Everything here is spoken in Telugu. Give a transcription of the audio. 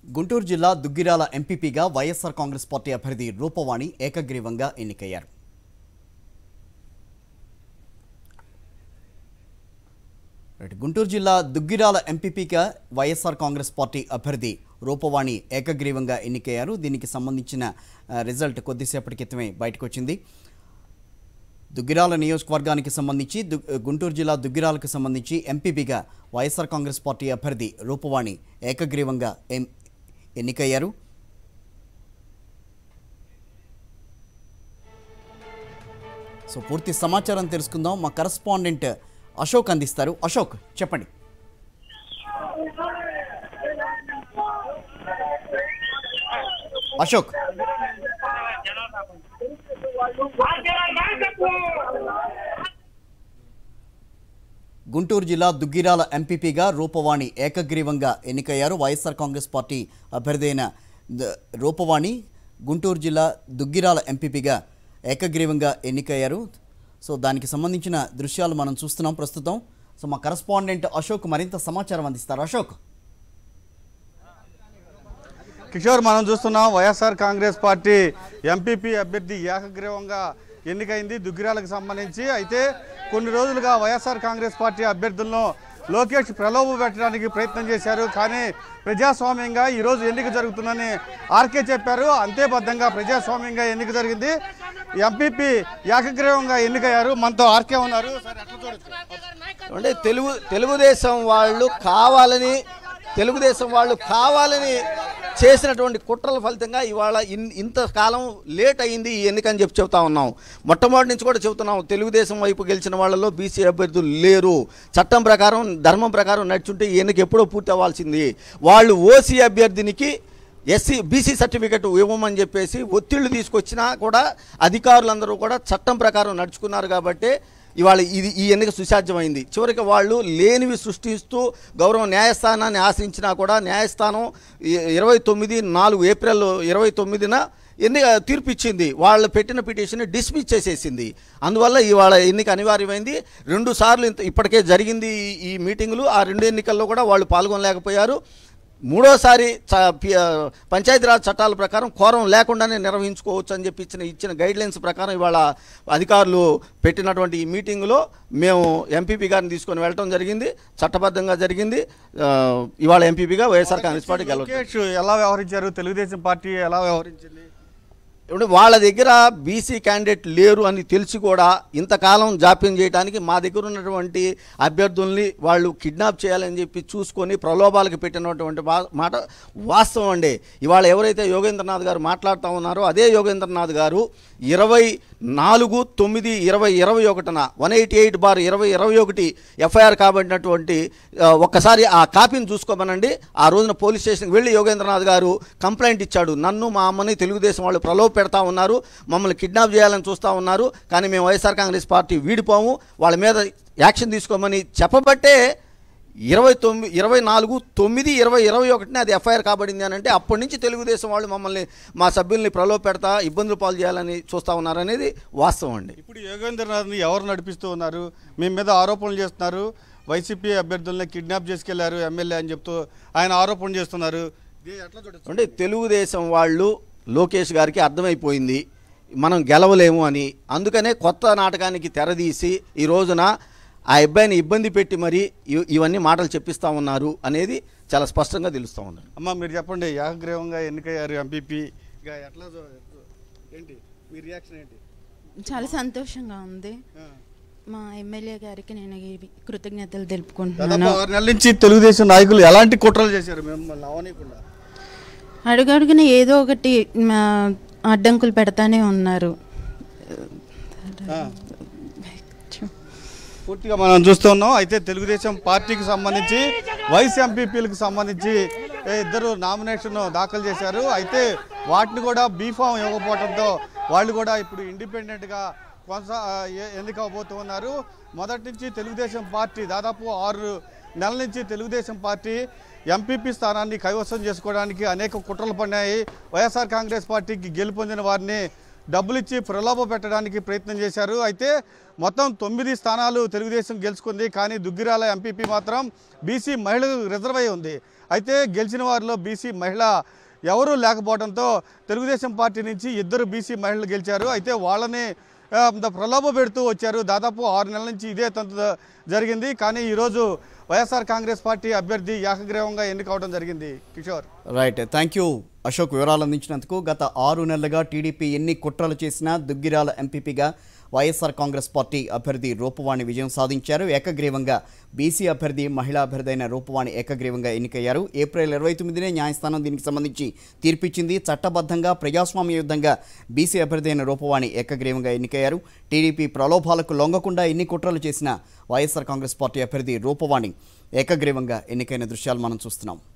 గుంటూరు జిల్లా దుగ్గిరాల ఎంపీపీగా వైఎస్ఆర్ కాంగ్రెస్ పార్టీ అభ్యర్థి రూపవాణి ఏకగ్రీవంగా ఎన్నికయ్యారు రైట్. గుంటూరు జిల్లా దుగ్గిరాల ఎంపీపీగా వైఎస్ఆర్ కాంగ్రెస్ పార్టీ అభ్యర్థి రూపవాణి ఏకగ్రీవంగా ఎన్నికయ్యారు దీనికి సంబంధించిన ఆ, రిజల్ట్ కొద్దిసేపటి క్రితమే బయటకు వచ్చింది దుగ్గిరాల నియోజకవర్గానికి సంబంధించి దు గుంటూరు జిల్లా దుగ్గిరాలకు సంబంధించి ఎంపీపీగా వైఎస్ఆర్ కాంగ్రెస్ పార్టీ అభ్యర్థి రూపవాణి ఏకగ్రీవంగా ఎం ఎన్నికయ్యారు సో పూర్తి సమాచారం తెలుసుకుందాం మా కరస్పాండెంట్ అశోక్ అందిస్తారు అశోక్ చెప్పండి అశోక్ గుంటూరు జిల్లా దుగ్గిరాల ఎంపీపీగా రూపవాణి ఏకగ్రీవంగా ఎన్నికయ్యారు వైఎస్ఆర్ కాంగ్రెస్ పార్టీ అభ్యర్థి అయిన ద- రూపవాణి గుంటూరు జిల్లా దుగ్గిరాల ఎంపీపీగా ఏకగ్రీవంగా ఎన్నికయ్యారు సో దానికి సంబంధించిన దృశ్యాలు మనం చూస్తున్నాం ప్రస్తుతం సో మా కరస్పాండెంట్ అశోక్ మరింత సమాచారం అందిస్తారు అశోక్ కిషోర్ మనం చూస్తున్నాం వైఎస్ఆర్ కాంగ్రెస్ పార్టీ ఎంపీపీ అభ్యర్థి ఏకగ్రీవంగా ఎన్నికైంది దుగ్గిరాలకు సంబంధించి అయితే కొన్ని రోజులుగా వైఎస్ఆర్ కాంగ్రెస్ పార్టీ అభ్యర్థులను లోకేష్ ప్రలోభ పెట్టడానికి ప్రయత్నం చేశారు కానీ ప్రజాస్వామ్యంగా ఈరోజు ఎన్నిక జరుగుతుందని ఆర్కే చెప్పారు అంతేబద్ధంగా ప్రజాస్వామ్యంగా ఎన్నిక జరిగింది ఎంపీపీ ఏకగ్రీవంగా ఎన్నికయ్యారు మనతో ఆర్కే ఉన్నారు సార్ ఎట్లా చూడొచ్చు అంటే తెలుగు తెలుగుదేశం వాళ్ళు కావాలని తెలుగుదేశం వాళ్ళు కావాలని చేసినటువంటి కుట్రల ఫలితంగా ఇవాళ ఇన్ ఇంతకాలం లేట్ అయింది ఈ ఎన్నికని చెప్పి చెప్తా ఉన్నాం మొట్టమొదటి నుంచి కూడా చెబుతున్నాం తెలుగుదేశం వైపు గెలిచిన వాళ్ళలో బీసీ అభ్యర్థులు లేరు చట్టం ప్రకారం ధర్మం ప్రకారం నడుచుంటే ఈ ఎన్నిక ఎప్పుడో పూర్తి అవ్వాల్సింది వాళ్ళు ఓసీ అభ్యర్థినికి ఎస్సీ బీసీ సర్టిఫికెట్ ఇవ్వమని చెప్పేసి ఒత్తిళ్లు తీసుకొచ్చినా కూడా అధికారులందరూ కూడా చట్టం ప్రకారం నడుచుకున్నారు కాబట్టి ఇవాళ ఇది ఈ ఎన్నిక సుసాధ్యమైంది చివరికి వాళ్ళు లేనివి సృష్టిస్తూ గౌరవ న్యాయస్థానాన్ని ఆశించినా కూడా న్యాయస్థానం ఇ- ఇరవై తొమ్మిది నాలుగు ఏప్రిల్ ఇరవై తొమ్మిదిన ఎన్ని తీర్పు ఇచ్చింది వాళ్ళు పెట్టిన పిటిషన్ డిస్మిస్ చేసేసింది అందువల్ల ఇవాళ ఎన్నిక అనివార్యమైంది రెండు సార్లు ఇంత ఇప్పటికే జరిగింది ఈ- ఈ మీటింగులు ఆ రెండు ఎన్నికల్లో కూడా వాళ్ళు పాల్గొనలేకపోయారు మూడోసారి చ పి- పంచాయతీరాజ్ చట్టాల ప్రకారం కోరం లేకుండానే నిర్వహించుకోవచ్చు అని చెప్పి ఇచ్చిన ఇచ్చిన గైడ్లైన్స్ ప్రకారం ఇవాళ అధికారులు పెట్టినటువంటి ఈ మీటింగులో మేము ఎంపీపీ గారిని తీసుకొని వెళ్ళటం జరిగింది చట్టబద్ధంగా జరిగింది ఆ, ఇవాళ ఎంపీపీగా వైఎస్ఆర్ కాంగ్రెస్ పార్టీ గెలవచ్చు లోకేష్ ఎలా వ్యవహరించారు తెలుగుదేశం పార్టీ ఎలా వ్యవహరించింది ఇప్పుడు వాళ్ళ దగ్గర బీసీ క్యాండిడేట్ లేరు అని తెలిసి కూడా ఇంతకాలం జాప్యం చేయడానికి మా దగ్గర ఉన్నటువంటి అభ్యర్థుల్ని వాళ్ళు కిడ్నాప్ చేయాలని చెప్పి చూసుకొని ప్రలోభాలకు పెట్టినటువంటి వా- మాట వాస్తవం అండి ఇవాళ ఎవరైతే యోగేంద్రనాథ్ గారు మాట్లాడుతూ ఉన్నారో అదే యోగేంద్రనాథ్ గారు ఇరవై నాలుగు తొమ్మిది ఇరవై ఇరవై ఒకటిన వన్ ఎయిటీ ఎయిట్ బార్ ఇరవై ఇరవై ఒకటి ఎఫ్ఐఆర్ కాబడినటువంటి ఆ, ఒక్కసారి ఆ కాపీని చూసుకోమనండి ఆ రోజున పోలీస్ స్టేషన్కి వెళ్ళి యోగేంద్రనాథ్ గారు కంప్లైంట్ ఇచ్చాడు నన్ను మా అమ్మని తెలుగుదేశం వాళ్ళు ప్రలోభ పెడతా ఉన్నారు మమ్మల్ని కిడ్నాప్ చేయాలని చూస్తూ ఉన్నారు కానీ మేము వైఎస్ఆర్ కాంగ్రెస్ పార్టీ వీడిపోము వాళ్ళ మీద యాక్షన్ తీసుకోమని చెప్పబట్టే ఇరవై తొమ్మిది ఇరవై నాలుగు తొమ్మిది ఇరవై ఇరవై ఒకటిని అది ఎఫ్ఐఆర్ కాబడింది అని అంటే అప్పటి నుంచి తెలుగుదేశం వాళ్ళు మమ్మల్ని మా సభ్యుల్ని ప్రలోభ పెడతా ఇబ్బందులు పాలు చేయాలని చూస్తూ ఉన్నారనేది వాస్తవం అండి ఇప్పుడు యోగేంద్రనాథ్ని ఎవరు నడిపిస్తూ ఉన్నారు మీ మీద ఆరోపణలు చేస్తున్నారు వైసీపీ అభ్యర్థుల్ని కిడ్నాప్ చేసుకెళ్లారు ఎమ్మెల్యే అని చెప్తూ ఆయన ఆరోపణ చేస్తున్నారు ఇది ఎట్లా చూడొచ్చు అంటే తెలుగుదేశం వాళ్ళు లోకేష్ గారికి అర్థమైపోయింది మనం గెలవలేము అని అందుకనే కొత్త నాటకానికి తెరదీసి ఈ రోజున ఆ అబ్బాయిని ఇబ్బంది పెట్టి మరి ఇ- ఇవన్నీ మాటలు చెప్పిస్తా ఉన్నారు అనేది చాలా స్పష్టంగా తెలుస్తూ ఉంది అమ్మ మీరు చెప్పండి ఏకగ్రీవంగా ఎన్నికయ్యారు ఎంపీపీగా ఎట్లా చూ- ఏంటి మీ రియాక్షన్ ఏంటి చాలా సంతోషంగా ఉంది ఆ. మా ఎమ్మెల్యే గారికి నేను ఈ కృతజ్ఞతలు దాదాపు తెలుపుకుంటున్నాను ఆరు నెలల నుంచి తెలుగుదేశం నాయకులు ఎలాంటి కుట్రలు చేశారు మిమ్మల్ని అవనీయకుండా అడుగడుగున ఏదో ఒకటి మా అడ్డంకులు పెడతానే ఉన్నారు ఆ. పూర్తిగా మనం చూస్తున్నాం అయితే తెలుగుదేశం పార్టీకి సంబంధించి వైస్ ఎంపీపీలకు సంబంధించి ఏ ఇద్దరు నామినేషన్ దాఖలు చేశారు అయితే వాటిని కూడా బీఫామ్ ఇవ్వకపోవడంతో వాళ్ళు కూడా ఇప్పుడు ఇండిపెండెంట్గా కొనసా ఏ- ఎన్నికవబోతూ ఉన్నారు మొదటి నుంచి తెలుగుదేశం పార్టీ దాదాపు ఆరు నెలల నుంచి తెలుగుదేశం పార్టీ ఎంపీపీ స్థానాన్ని కైవసం చేసుకోవడానికి అనేక కుట్రలు పడినాయి వైఎస్ఆర్ కాంగ్రెస్ పార్టీకి గెలుపొందిన వారిని డబ్బులు ఇచ్చి ప్రలోభ పెట్టడానికి ప్రయత్నం చేశారు అయితే మొత్తం తొమ్మిది స్థానాలు తెలుగుదేశం గెలుచుకుంది కానీ దుగ్గిరాల ఎంపీపీ మాత్రం బీసీ మహిళకు రిజర్వ్ అయి ఉంది అయితే గెలిచిన వారిలో బీసీ మహిళ ఎవరూ లేకపోవడంతో తెలుగుదేశం పార్టీ నుంచి ఇద్దరు బీసీ మహిళలు గెలిచారు అయితే వాళ్ళని ఆ, ప్రలోభ పెడుతూ వచ్చారు దాదాపు ఆరు నెలల నుంచి ఇదే తంతు జరిగింది కానీ ఈరోజు వైఎస్ఆర్ కాంగ్రెస్ పార్టీ అభ్యర్థి ఏకగ్రీవంగా ఎన్నికవడం జరిగింది Kishore right thank you Ashok వివరాలు అందించినందుకు గత ఆరు నెలలుగా టీడీపీ ఎన్ని కుట్రలు చేసినా దుగ్గిరాల ఎంపీపీగా వైఎస్ఆర్ కాంగ్రెస్ పార్టీ అభ్యర్థి రూపవాణి విజయం సాధించారు ఏకగ్రీవంగా బీసీ అభ్యర్థి మహిళా అభ్యర్థి అయిన రూపవాణి ఏకగ్రీవంగా ఎన్నికయ్యారు ఏప్రిల్ ఇరవై తొమ్మిదినే న్యాయస్థానం దీనికి సంబంధించి తీర్పిచ్చింది చట్టబద్ధంగా ప్రజాస్వామ్యయుద్ధంగా బీసీ అభ్యర్థి అయిన రూపవాణి ఏకగ్రీవంగా ఎన్నికయ్యారు టీడీపీ ప్రలోభాలకు లొంగకుండా ఎన్ని కుట్రలు చేసిన వైఎస్ఆర్ కాంగ్రెస్ పార్టీ అభ్యర్థి రూపవాణి ఏకగ్రీవంగా ఎన్నికైన దృశ్యాలు మనం చూస్తున్నాం